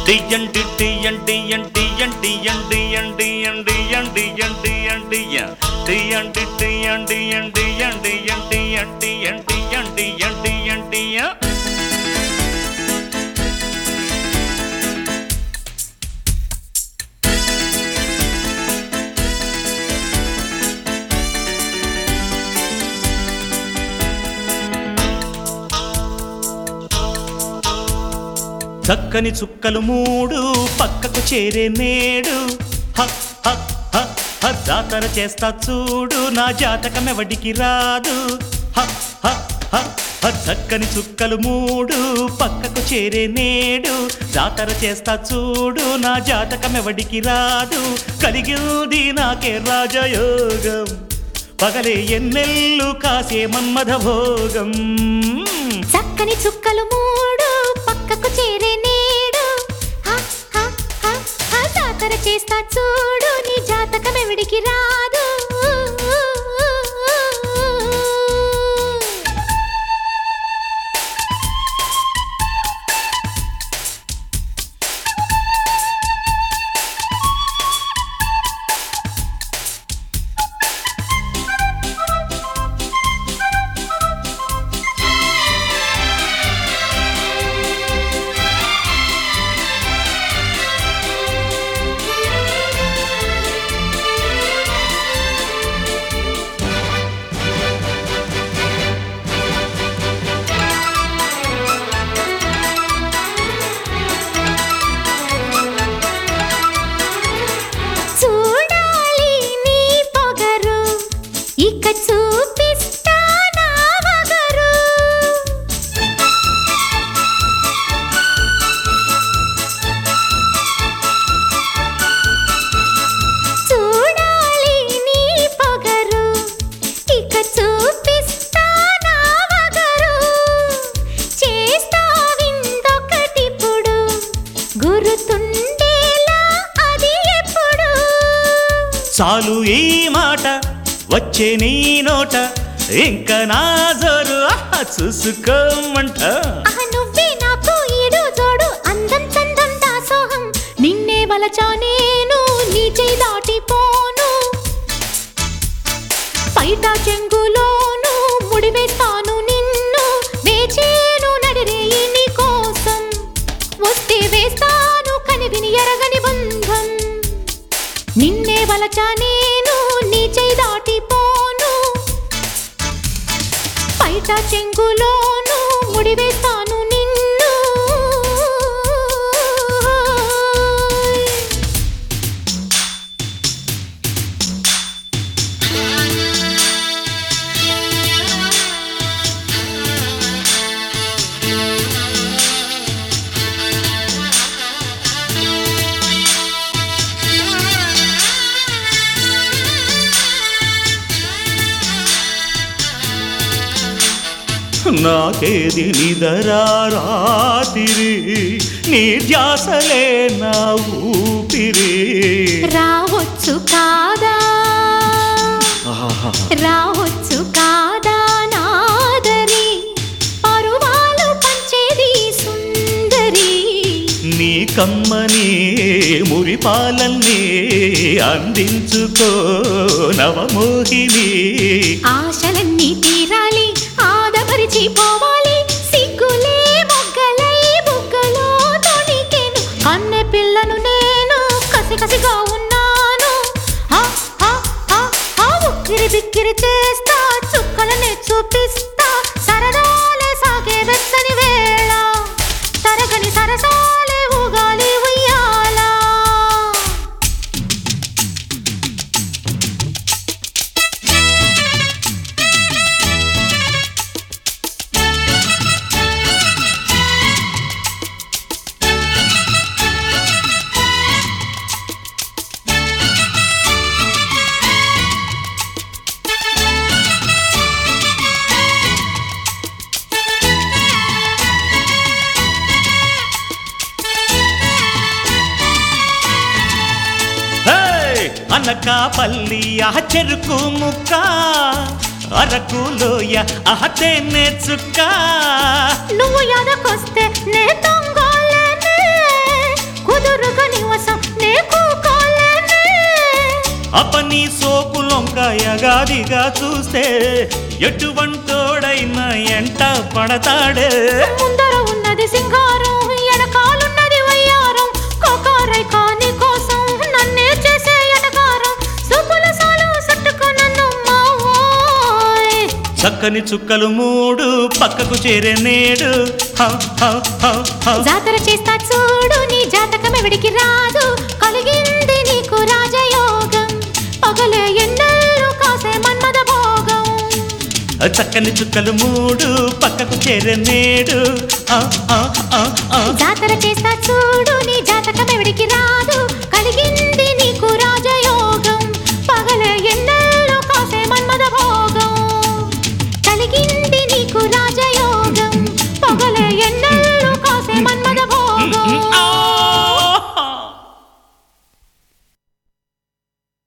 టియండి టియండి యండి యండి యండి యండి యండి యండి యండి యండి య. టియండి టియండి యండి యండి యండి యండి యండి యండి యండి యండి య. చక్కని చుక్కలు మూడు పక్కకు చేరే నేడు హ, హ, హ, హ, జాతర చేస్తా చూడు నా జాతకం ఎవడికి రాదు హ, హ, హ, హ, చక్కని చుక్కలు మూడు పక్కకు చేరే నేడు జాతర చేస్తా చూడు నా జాతకం ఎవడికి రాదు కలిగింది నాకే రాజయోగం పగలే ఎన్నెల్లు కాసే మన్మథ భోగం చక్కని చుక్కలు మూడు పక్కకు చేరే నేడు హ, హ, హ, హ, జాతర చేస్తా చూడు నీ జాతకం ఎవడికి రాదు చూడాలి నీ పొగరు ఇక చూపిస్తా నా వగరు చూడాలి నీ పొగరు ఇక చూపిస్తా నా వగరు చేస్తా విందొకటిప్పుడు గురుతుండేలా అది ఎప్పుడు చాలు ఈ మాట వచ్చే నీ నోట ఇంకా నా జోరు ఆహా చూసుకోమంట ఆహ నువ్వే నాకు ఈడు జోడు అందం చందం దాసోహం నిన్నే వలచా నేను నీ చేయి దాటిపోను బయట చెంగులోను ముడివేస్తాను నిన్ను వేచేను నడిరేయి నీ కోసం వస్తే వేస్తాను కనివిని ఎరగని బంధం నిన్నే వలచా నేను నీ చేయి దాటిపోను బయట చెంగులోను ముడివేస్తాను నిన్ను నాకేది నిదరా రాతిరి నీ ధ్యాసలే నా ఊపిరి రావచ్చు కాదా ఆహా. రావచ్చు కాదా నాదరి పరువాలు పంచేది సుందరి నీ కమ్మని మురిపాలన్నీ అందించుకో నవమోహిని ఆశలన్నీ తీరాలి ఆదమరిచి పోవాలి సిగ్గులే మొగ్గలై బుగ్గలో తొణికెను కన్నె పిల్లను నేను కసి కసిగా ఉన్నాను హా, హా, హా, హా, ఉక్కిరి బిక్కిరి చేస్తా చుక్కలనే చూపిస్తా సరదాలే సాగే వెచ్చని వేళ తరగని సరసాలే ఊగాలి ఉయ్యాలా అనకాపల్లి ఆ చెరుకు ముక్క అరకు లోయ అహ తేనె చుక్క నువ్వు ఎదకొస్తే నే తొంగోలేనే ఎదురుగా నివసం నీకు కాలేనే అపని సోపు లొంకాయగాదిగా చూస్తే ఎటువంటోడైనా ఎంట పడతాడే ముందర ఉన్నది సింగారం ఎనకాలున్నది వయ్యారం కోకారై కాని కోసం నన్నే చేసే ఎటకారం సుపుల సాలు సట్టుకు నన్ను మావోయ్ చక్కని చుక్కలు మూడు పక్కకు చేరే నేడు హ, హ, హ, హ. జాతర చేస్తా చూడు నీ జాతకం ఎవడికి రాదు కలిగింది నీకు రాజయోగం పగలే ఎన్నెల్లు కాసే మన్మద భోగం చక్కని చుక్కలు మూడు పక్కకు చేరే నేడు ఆ, ఆ, ఆ, ఆ. జాతర చేస్తా చూడు నీ జాతకం ఎవడికి రాదు కలిగింది